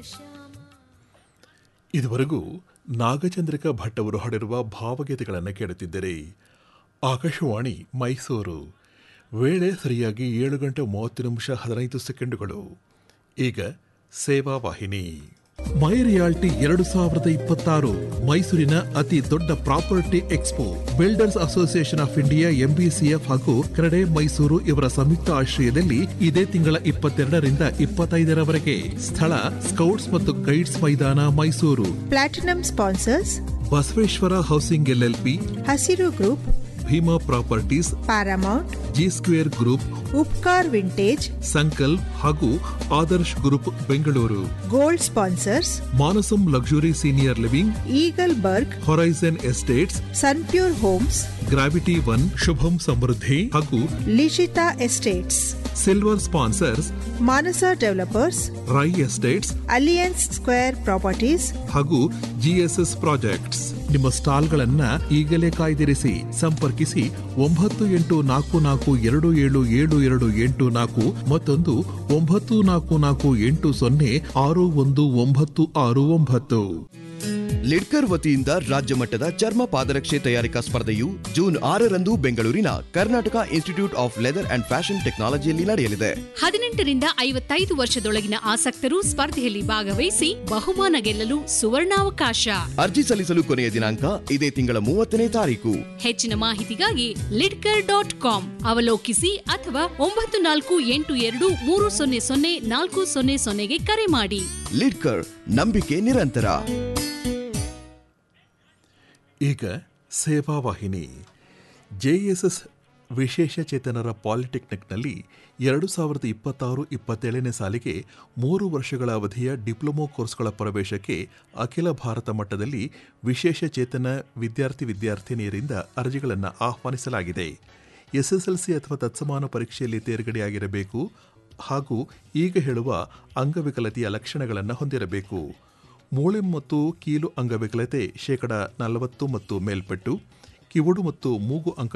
ಇದುವರೆಗೂ ನಾಗಚಂದ್ರಿಕಾ ಭಟ್ ಅವರು ಹಾಡಿರುವ ಭಾವಗೀತೆಗಳನ್ನು ಕೇಳುತ್ತಿದ್ದರೆ ಆಕಾಶವಾಣಿ ಮೈಸೂರು ವೇಳೆ ಸರಿಯಾಗಿ ಏಳು ಗಂಟೆ ಮೂವತ್ತು ನಿಮಿಷ ಹದಿನೈದು ಸೆಕೆಂಡುಗಳು ಈಗ ಸೇವಾ ವಾಹಿನಿ ಮೈ ರಿಯಾಲ್ಟಿ ಎರಡು ಸಾವಿರದ ಇಪ್ಪತ್ತಾರು ಮೈಸೂರಿನ ಅತಿ ದೊಡ್ಡ property expo builders association of India MBCF ಹಾಗೂ ಕ್ರೆಡೆ ಮೈಸೂರು ಇವರ ಸಂಯುಕ್ತ ಆಶ್ರಯದಲ್ಲಿ ಇದೇ ತಿಂಗಳ ಇಪ್ಪತ್ತೆರಡರಿಂದ ಇಪ್ಪತ್ತೈದರವರೆಗೆ ಸ್ಥಳ ಸ್ಕೌಟ್ಸ್ ಮತ್ತು ಗೈಡ್ಸ್ ಮೈದಾನ Mysuru platinum sponsors Basaveshwara housing LLP Hasiru group Bhima properties Paramount G square group Upkar vintage Sankalp ಹಾಗೂ Adarsh group Bengaluru gold sponsors Manasam luxury senior living Eagleburg horizon estates Sunpure homes gravity one Shubham Samruddhi ಹಾಗೂ Lishita estates silver sponsors Manasa developers Rai estates alliance square properties ಹಾಗೂ GSS projects ನಿಮ್ಮ ಸ್ಟಾಲ್ಗಳನ್ನ ಈಗಲೇ ಕಾಯ್ದಿರಿಸಿ ಸಂಪರ್ಕಿಸಿ ಒಂಬತ್ತು ಎಂಟು ನಾಲ್ಕು ನಾಲ್ಕು ಎರಡು ಏಳು ಏಳು ಎರಡು ಎಂಟು ನಾಲ್ಕು ಮತ್ತೊಂದು ಒಂಬತ್ತು ನಾಲ್ಕು ನಾಲ್ಕು ಎಂಟು ಸೊನ್ನೆ ಆರು ಒಂದು ಒಂಬತ್ತು ಆರು ಒಂಬತ್ತು ಲಿಡ್ಕರ್ ವತಿಯಿಂದ ರಾಜ್ಯ ಮಟ್ಟದ ಚರ್ಮ ಪಾದರಕ್ಷೆ ತಯಾರಿಕಾ ಸ್ಪರ್ಧೆಯು ಜೂನ್ ಆರರಂದು ಬೆಂಗಳೂರಿನ Karnataka institute of leather and fashion ಟೆಕ್ನಾಲಜಿಯಲ್ಲಿ ನಡೆಯಲಿದೆ ಹದಿನೆಂಟರಿಂದ ಐವತ್ತೈದು ವರ್ಷದೊಳಗಿನ ಆಸಕ್ತರು ಸ್ಪರ್ಧೆಯಲ್ಲಿ ಭಾಗವಹಿಸಿ ಬಹುಮಾನ ಗೆಲ್ಲಲು ಸುವರ್ಣಾವಕಾಶ ಅರ್ಜಿ ಸಲ್ಲಿಸಲು ಕೊನೆಯ ದಿನಾಂಕ ಇದೇ ತಿಂಗಳ ಮೂವತ್ತನೇ ತಾರೀಕು ಹೆಚ್ಚಿನ ಮಾಹಿತಿಗಾಗಿ ಲಿಡ್ಕರ್ ಡಾಟ್ ಕಾಮ್ ಅವಲೋಕಿಸಿ ಅಥವಾ ಒಂಬತ್ತು ನಾಲ್ಕು ಎಂಟು ಎರಡು ಮೂರು ಸೊನ್ನೆ ಸೊನ್ನೆ ನಾಲ್ಕು ಸೊನ್ನೆ ಸೊನ್ನೆಗೆ ಕರೆ ಮಾಡಿ ಲಿಡ್ಕರ್ ನಂಬಿಕೆ ನಿರಂತರ ಈಗ ಸೇವಾ ವಾಹಿನಿ ಜೆಎಸ್ಎಸ್ ವಿಶೇಷ ಚೇತನರ ಪಾಲಿಟೆಕ್ನಿಕ್ನಲ್ಲಿ ಎರಡು ಸಾವಿರದ ಇಪ್ಪತ್ತಾರು ಇಪ್ಪತ್ತೇಳನೇ ಸಾಲಿಗೆ ಮೂರು ವರ್ಷಗಳ ಅವಧಿಯ ಡಿಪ್ಲೊಮೊ ಕೋರ್ಸ್ಗಳ ಪ್ರವೇಶಕ್ಕೆ ಅಖಿಲ ಭಾರತ ಮಟ್ಟದಲ್ಲಿ ವಿಶೇಷ ಚೇತನ ವಿದ್ಯಾರ್ಥಿ ವಿದ್ಯಾರ್ಥಿನಿಯರಿಂದ ಅರ್ಜಿಗಳನ್ನು ಆಹ್ವಾನಿಸಲಾಗಿದೆ ಎಸ್ಎಸ್ಎಲ್ಸಿ ಅಥವಾ ತತ್ಸಮಾನ ಪರೀಕ್ಷೆಯಲ್ಲಿ ತೇರ್ಗಡೆಯಾಗಿರಬೇಕು ಹಾಗೂ ಈಗ ಹೇಳುವ ಅಂಗವಿಕಲತೆಯ ಲಕ್ಷಣಗಳನ್ನು ಹೊಂದಿರಬೇಕು ಮೂಳೆ ಮತ್ತು ಕೀಲು ಅಂಗವಿಕಲತೆ ಶೇಕಡ ನಲವತ್ತು ಮತ್ತು ಮೇಲ್ಪಟ್ಟು ಕಿವುಡು ಮತ್ತು ಮೂಗು ಅಂಗ